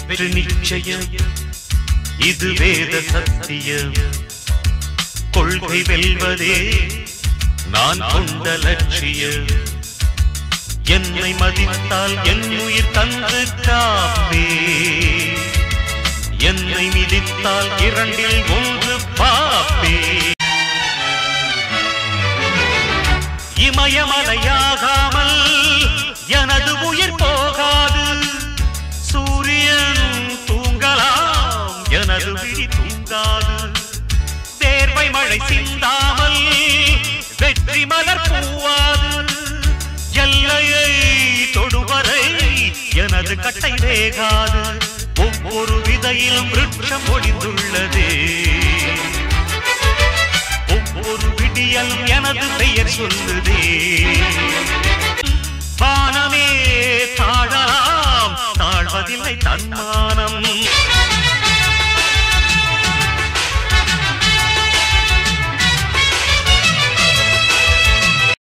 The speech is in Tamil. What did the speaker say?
வெற்றி நிச்சயம் இது வேத சத்தியம் கொள்கை வெல்வதே நான் கொண்ட லட்சியம் என்னை மதித்தால் என் உயிர் தந்து காப்பே என்னை மிதித்தால் இரண்டில் ஒன்று பாப்பே இமயமலையாகாமல் எனது உயிர் போகாது சூரியன் தூங்கலாம் எனது விழி தூங்காது தேர்வை மழை சிந்தாமல் வெற்றி மலர் பூவாது எல்லையை தொடுவரை எனது கட்டை வேகாது ஒவ்வொரு விதையிலும் விருட்சம் ஒளிந்துள்ளதே ஒவ்வொரு விடியல் எனது பெயர் சொல்லுதே வானமே தாழலாம் தாழ்வதில்லை தன்மானம்